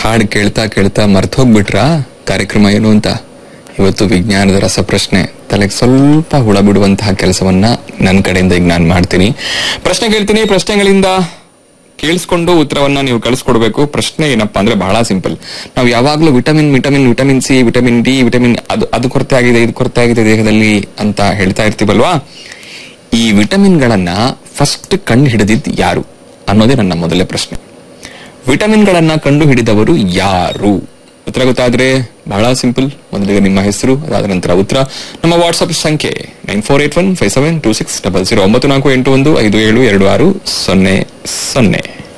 ಹಾಡು ಕೇಳ್ತಾ ಕೇಳ್ತಾ ಮರ್ತ್ ಹೋಗ್ಬಿಟ್ರಾ ಕಾರ್ಯಕ್ರಮ ಏನು ಅಂತ ಇವತ್ತು ವಿಜ್ಞಾನದ ರಸಪ್ರಶ್ನೆ ತಲೆಗೆ ಸ್ವಲ್ಪ ಹುಳ ಬಿಡುವಂತಹ ಕೆಲಸವನ್ನ ನನ್ನ ಕಡೆಯಿಂದ ಈಗ ನಾನು ಮಾಡ್ತೀನಿ ಪ್ರಶ್ನೆ ಕೇಳ್ತೀನಿ ಪ್ರಶ್ನೆಗಳಿಂದ ಕೇಳಿಸ್ಕೊಂಡು ಉತ್ತರವನ್ನ ನೀವು ಕಳಿಸ್ಕೊಡ್ಬೇಕು ಪ್ರಶ್ನೆ ಏನಪ್ಪಾ ಅಂದ್ರೆ ಬಹಳ ಸಿಂಪಲ್ ನಾವು ಯಾವಾಗ್ಲೂ vitamin vitamin vitamin C vitamin D vitamin ಅದು ಅದು ಕೊರತೆ ಆಗಿದೆ ಇದು ಕೊರತೆ ಆಗಿದೆ ದೇಹದಲ್ಲಿ ಅಂತ ಹೇಳ್ತಾ ಇರ್ತೀವಲ್ವಾ ಈ ವಿಟಮಿನ್ಗಳನ್ನ ಫಸ್ಟ್ ಕಂಡು ಹಿಡಿದಿದ್ದು ಯಾರು ಅನ್ನೋದೇ ನನ್ನ ಮೊದಲನೇ ಪ್ರಶ್ನೆ ವಿಟಮಿನ್ಗಳನ್ನ ಕಂಡು ಹಿಡಿದವರು ಯಾರು ಉತ್ತರ ಗೊತ್ತಾದ್ರೆ ಬಹಳ ಸಿಂಪಲ್ ಮೊದಲಿಗೆ ನಿಮ್ಮ ಹೆಸರು ಅದಾದ ನಂತರ ಉತ್ತರ ನಮ್ಮ ವಾಟ್ಸ್ಆಪ್ ಸಂಖ್ಯೆ nine four eight one five seven two six double zero ಒಂಬತ್ತು ನಾಲ್ಕು ಎಂಟು ಒಂದು ಐದು ಏಳು ಎರಡು ಆರು ಸೊನ್ನೆ ಸೊನ್ನೆ